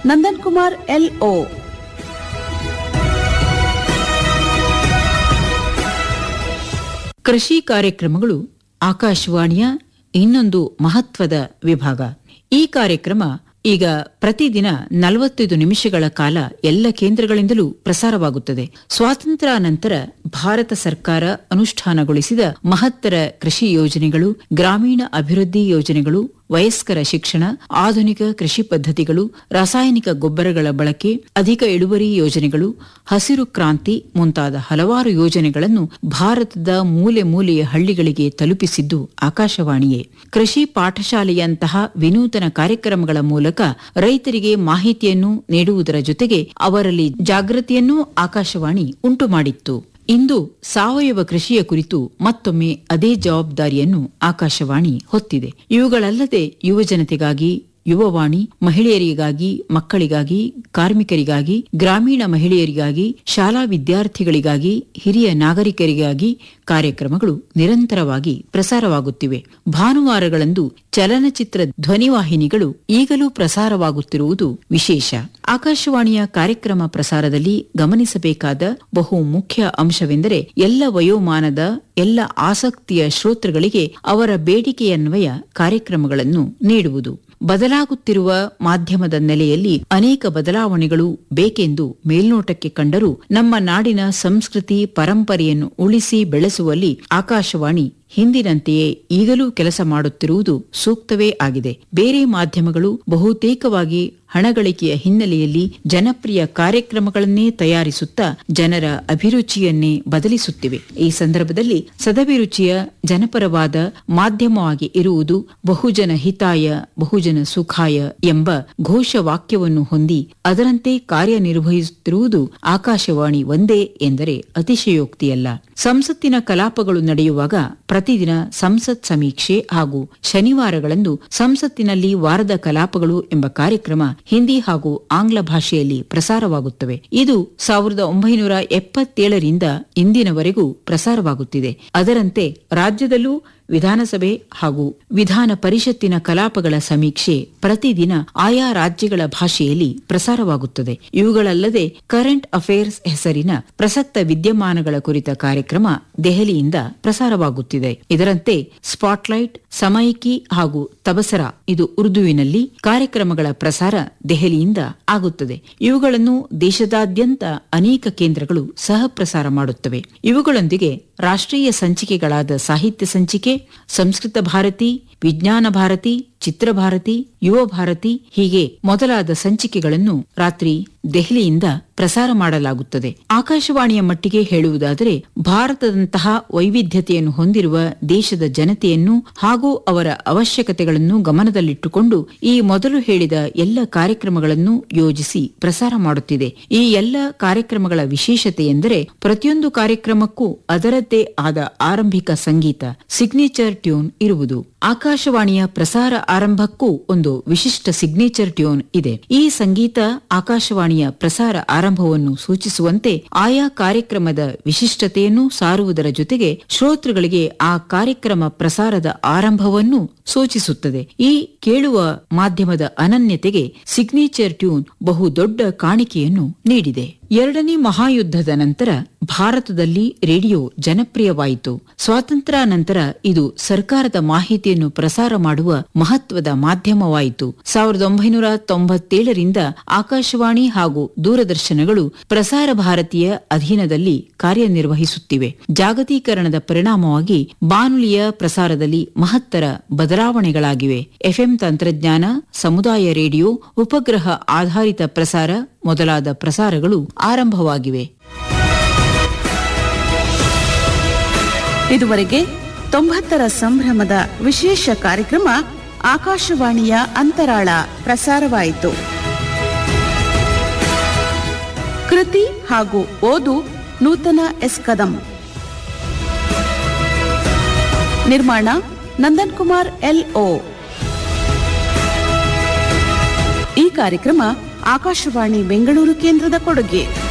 Nandan Kumar LO ಕೃಷಿ ಕಾರ್ಯಕ್ರಮಗಳು ಆಕಾಶವಾಣಿಯ ಇನ್ನೊಂದು ಮಹತ್ವದ ವಿಭಾಗ ಈ ಕಾರ್ಯಕ್ರಮ ಈಗ ಪ್ರತಿದಿನ ನಲವತ್ತೈದು ನಿಮಿಷಗಳ ಕಾಲ ಎಲ್ಲ ಕೇಂದ್ರಗಳಿಂದಲೂ ಪ್ರಸಾರವಾಗುತ್ತದೆ ಸ್ವಾತಂತ್ರ್ಯ ನಂತರ ಭಾರತ ಸರ್ಕಾರ ಅನುಷ್ಠಾನಗೊಳಿಸಿದ ಮಹತ್ತರ ಕೃಷಿ ಯೋಜನೆಗಳು ಗ್ರಾಮೀಣ ಅಭಿವೃದ್ಧಿ ಯೋಜನೆಗಳು ವಯಸ್ಕರ ಶಿಕ್ಷಣ ಆಧುನಿಕ ಕೃಷಿ ಪದ್ಧತಿಗಳು ರಾಸಾಯನಿಕ ಗೊಬ್ಬರಗಳ ಬಳಕೆ ಅಧಿಕ ಇಳುವರಿ ಯೋಜನೆಗಳು ಹಸಿರು ಕ್ರಾಂತಿ ಮುಂತಾದ ಹಲವಾರು ಯೋಜನೆಗಳನ್ನು ಭಾರತದ ಮೂಲೆ ಮೂಲೆಯ ಹಳ್ಳಿಗಳಿಗೆ ತಲುಪಿಸಿದ್ದು ಆಕಾಶವಾಣಿಯೇ ಕೃಷಿ ಪಾಠಶಾಲೆಯಂತಹ ವಿನೂತನ ಕಾರ್ಯಕ್ರಮಗಳ ಮೂಲಕ ರೈತರಿಗೆ ಮಾಹಿತಿಯನ್ನು ನೀಡುವುದರ ಜೊತೆಗೆ ಅವರಲ್ಲಿ ಜಾಗೃತಿಯನ್ನೂ ಆಕಾಶವಾಣಿ ಉಂಟುಮಾಡಿತ್ತು ಇಂದು ಸಾವಯವ ಕೃಷಿಯ ಕುರಿತು ಮತ್ತೊಮ್ಮೆ ಅದೇ ಜವಾಬ್ದಾರಿಯನ್ನು ಆಕಾಶವಾಣಿ ಹೊತ್ತಿದೆ ಇವುಗಳಲ್ಲದೆ ಯುವಜನತೆಗಾಗಿ ಯುವವಾಣಿ ಮಹಿಳೆಯರಿಗಾಗಿ ಮಕ್ಕಳಿಗಾಗಿ ಕಾರ್ಮಿಕರಿಗಾಗಿ ಗ್ರಾಮೀಣ ಮಹಿಳೆಯರಿಗಾಗಿ ಶಾಲಾ ವಿದ್ಯಾರ್ಥಿಗಳಿಗಾಗಿ ಹಿರಿಯ ನಾಗರಿಕರಿಗಾಗಿ ಕಾರ್ಯಕ್ರಮಗಳು ನಿರಂತರವಾಗಿ ಪ್ರಸಾರವಾಗುತ್ತಿವೆ ಭಾನುವಾರಗಳಂದು ಚಲನಚಿತ್ರ ಧ್ವನಿವಾಹಿನಿಗಳು ಈಗಲೂ ಪ್ರಸಾರವಾಗುತ್ತಿರುವುದು ವಿಶೇಷ ಆಕಾಶವಾಣಿಯ ಕಾರ್ಯಕ್ರಮ ಪ್ರಸಾರದಲ್ಲಿ ಗಮನಿಸಬೇಕಾದ ಬಹು ಮುಖ್ಯ ಅಂಶವೆಂದರೆ ಎಲ್ಲ ವಯೋಮಾನದ ಎಲ್ಲ ಆಸಕ್ತಿಯ ಶ್ರೋತೃಗಳಿಗೆ ಅವರ ಬೇಡಿಕೆಯನ್ವಯ ಕಾರ್ಯಕ್ರಮಗಳನ್ನು ನೀಡುವುದು ಬದಲಾಗುತ್ತಿರುವ ಮಾಧ್ಯಮದ ನೆಲೆಯಲ್ಲಿ ಅನೇಕ ಬದಲಾವಣೆಗಳು ಬೇಕೆಂದು ಮೇಲ್ನೋಟಕ್ಕೆ ಕಂಡರೂ ನಮ್ಮ ನಾಡಿನ ಸಂಸ್ಕೃತಿ ಪರಂಪರೆಯನ್ನು ಉಳಿಸಿ ಬೆಳೆಸುವಲ್ಲಿ ಆಕಾಶವಾಣಿ ಹಿಂದಿನಂತೆಯೇ ಈಗಲೂ ಕೆಲಸ ಮಾಡುತ್ತಿರುವುದು ಸೂಕ್ತವೇ ಆಗಿದೆ ಬೇರೆ ಮಾಧ್ಯಮಗಳು ಬಹುತೇಕವಾಗಿ ಹಣಗಳಿಕೆಯ ಹಿನ್ನೆಲೆಯಲ್ಲಿ ಜನಪ್ರಿಯ ಕಾರ್ಯಕ್ರಮಗಳನ್ನೇ ತಯಾರಿಸುತ್ತಾ ಜನರ ಅಭಿರುಚಿಯನ್ನೇ ಬದಲಿಸುತ್ತಿವೆ ಈ ಸಂದರ್ಭದಲ್ಲಿ ಸದಭಿರುಚಿಯ ಜನಪರವಾದ ಮಾಧ್ಯಮವಾಗಿ ಇರುವುದು ಬಹುಜನ ಹಿತಾಯ ಬಹುಜನ ಸುಖಾಯ ಎಂಬ ಘೋಷವಾಕ್ಯವನ್ನು ಹೊಂದಿ ಅದರಂತೆ ಕಾರ್ಯನಿರ್ವಹಿಸುತ್ತಿರುವುದು ಆಕಾಶವಾಣಿ ಒಂದೇ ಎಂದರೆ ಅತಿಶಯೋಕ್ತಿಯಲ್ಲ ಸಂಸತ್ತಿನ ಕಲಾಪಗಳು ನಡೆಯುವಾಗ ಪ್ರತಿದಿನ ಸಂಸತ್ ಸಮೀಕ್ಷೆ ಹಾಗೂ ಶನಿವಾರಗಳಂದು ಸಂಸತ್ತಿನಲ್ಲಿ ವಾರದ ಕಲಾಪಗಳು ಎಂಬ ಕಾರ್ಯಕ್ರಮ ಹಿಂದಿ ಹಾಗೂ ಆಂಗ್ಲ ಭಾಷೆಯಲ್ಲಿ ಪ್ರಸಾರವಾಗುತ್ತವೆ ಇದು ಸಾವಿರದ ಒಂಬೈನೂರ ಎಪ್ಪತ್ತೇಳರಿಂದ ಇಂದಿನವರೆಗೂ ಪ್ರಸಾರವಾಗುತ್ತಿದೆ ಅದರಂತೆ ರಾಜ್ಯದಲ್ಲೂ ವಿಧಾನಸಭೆ ಹಾಗೂ ವಿಧಾನ ಪರಿಷತ್ತಿನ ಕಲಾಪಗಳ ಸಮೀಕ್ಷೆ ಪ್ರತಿದಿನ ಆಯಾ ರಾಜ್ಯಗಳ ಭಾಷೆಯಲ್ಲಿ ಪ್ರಸಾರವಾಗುತ್ತದೆ ಇವುಗಳಲ್ಲದೆ ಕರೆಂಟ್ ಅಫೇರ್ಸ್ ಹೆಸರಿನ ಪ್ರಸಕ್ತ ವಿದ್ಯಮಾನಗಳ ಕುರಿತ ಕಾರ್ಯಕ್ರಮ ದೆಹಲಿಯಿಂದ ಪ್ರಸಾರವಾಗುತ್ತಿದೆ ಇದರಂತೆ ಸ್ಪಾಟ್ಲೈಟ್ ಸಮಯಿಕಿ ಹಾಗೂ ತಬಸರ ಇದು ಉರ್ದುವಿನಲ್ಲಿ ಕಾರ್ಯಕ್ರಮಗಳ ಪ್ರಸಾರ ದೆಹಲಿಯಿಂದ ಆಗುತ್ತದೆ ಇವುಗಳನ್ನು ದೇಶದಾದ್ಯಂತ ಅನೇಕ ಕೇಂದ್ರಗಳು ಸಹ ಪ್ರಸಾರ ಮಾಡುತ್ತವೆ ಇವುಗಳೊಂದಿಗೆ ರಾಷ್ಟ್ರೀಯ ಸಂಚಿಕೆಗಳಾದ ಸಾಹಿತ್ಯ ಸಂಚಿಕೆ ಸಂಸ್ಕೃತ ಭಾರತಿ ವಿಜ್ಞಾನ ಭಾರತಿ ಚಿತ್ರಭಾರತಿ ಯುವ ಭಾರತಿ ಹೀಗೆ ಮೊದಲಾದ ಸಂಚಿಕೆಗಳನ್ನು ರಾತ್ರಿ ದೆಹಲಿಯಿಂದ ಪ್ರಸಾರ ಮಾಡಲಾಗುತ್ತದೆ ಆಕಾಶವಾಣಿಯ ಮಟ್ಟಿಗೆ ಹೇಳುವುದಾದರೆ ಭಾರತದಂತಹ ವೈವಿಧ್ಯತೆಯನ್ನು ಹೊಂದಿರುವ ದೇಶದ ಜನತೆಯನ್ನು ಹಾಗೂ ಅವರ ಅವಶ್ಯಕತೆಗಳನ್ನು ಗಮನದಲ್ಲಿಟ್ಟುಕೊಂಡು ಈ ಮೊದಲು ಹೇಳಿದ ಎಲ್ಲ ಕಾರ್ಯಕ್ರಮಗಳನ್ನು ಯೋಜಿಸಿ ಪ್ರಸಾರ ಮಾಡುತ್ತಿದೆ ಈ ಎಲ್ಲ ಕಾರ್ಯಕ್ರಮಗಳ ವಿಶೇಷತೆ ಎಂದರೆ ಪ್ರತಿಯೊಂದು ಕಾರ್ಯಕ್ರಮಕ್ಕೂ ಅದರದ್ದೇ ಆದ ಆರಂಭಿಕ ಸಂಗೀತ ಸಿಗ್ನೇಚರ್ ಟ್ಯೂನ್ ಇರುವುದು ಆಕಾಶವಾಣಿಯ ಪ್ರಸಾರ ಆರಂಭಕ್ಕೂ ಒಂದು ವಿಶಿಷ್ಟ ಸಿಗ್ನೇಚರ್ ಟ್ಯೂನ್ ಇದೆ ಈ ಸಂಗೀತ ಆಕಾಶವಾಣಿಯ ಪ್ರಸಾರ ಆರಂಭವನ್ನು ಸೂಚಿಸುವಂತೆ ಆಯಾ ಕಾರ್ಯಕ್ರಮದ ವಿಶಿಷ್ಟತೆಯನ್ನು ಸಾರುವುದರ ಜೊತೆಗೆ ಶ್ರೋತೃಗಳಿಗೆ ಆ ಕಾರ್ಯಕ್ರಮ ಪ್ರಸಾರದ ಆರಂಭವನ್ನು ಸೂಚಿಸುತ್ತದೆ ಈ ಕೇಳುವ ಮಾಧ್ಯಮದ ಅನನ್ಯತೆಗೆ ಸಿಗ್ನೇಚರ್ ಟ್ಯೂನ್ ಬಹು ದೊಡ್ಡ ಕಾಣಿಕೆಯನ್ನು ನೀಡಿದೆ ಎರಡನೇ ಮಹಾಯುದ್ಧದ ನಂತರ ಭಾರತದಲ್ಲಿ ರೇಡಿಯೋ ಜನಪ್ರಿಯವಾಯಿತು ಸ್ವಾತಂತ್ರ್ಯ ನಂತರ ಇದು ಸರ್ಕಾರದ ಮಾಹಿತಿಯನ್ನು ಪ್ರಸಾರ ಮಾಡುವ ಮಹತ್ವದ ಮಾಧ್ಯಮವಾಯಿತು ಸಾವಿರದ ಒಂಬೈನೂರ ತೊಂಬತ್ತೇಳರಿಂದ ಆಕಾಶವಾಣಿ ಹಾಗೂ ದೂರದರ್ಶನಗಳು ಪ್ರಸಾರ ಭಾರತೀಯ ಅಧೀನದಲ್ಲಿ ಕಾರ್ಯನಿರ್ವಹಿಸುತ್ತಿವೆ ಜಾಗತೀಕರಣದ ಪರಿಣಾಮವಾಗಿ ಬಾನುಲಿಯ ಪ್ರಸಾರದಲ್ಲಿ ಮಹತ್ತರ ಬದಲಾವಣೆಗಳಾಗಿವೆ ಎಫ್ಎಂ ತಂತ್ರಜ್ಞಾನ ಸಮುದಾಯ ರೇಡಿಯೋ ಉಪಗ್ರಹ ಆಧಾರಿತ ಪ್ರಸಾರ ಮೊದಲಾದ ಪ್ರಸಾರಗಳು ಆರಂಭವಾಗಿವೆ ಇದುವರೆಗೆ ತೊಂಬತ್ತರ ಸಂಭ್ರಮದ ವಿಶೇಷ ಕಾರ್ಯಕ್ರಮ ಆಕಾಶವಾಣಿಯ ಅಂತರಾಳ ಪ್ರಸಾರವಾಯಿತು ಕೃತಿ ಹಾಗೂ ಓದು ನೂತನ ಎಸ್ ಕದಂ ನಿರ್ಮಾಣ ನಂದನ್ ಕುಮಾರ್ ಎಲ್ಒ ಈ ಕಾರ್ಯಕ್ರಮ ಆಕಾಶವಾಣಿ ಬೆಂಗಳೂರು ಕೇಂದ್ರದ ಕೊಡುಗೆ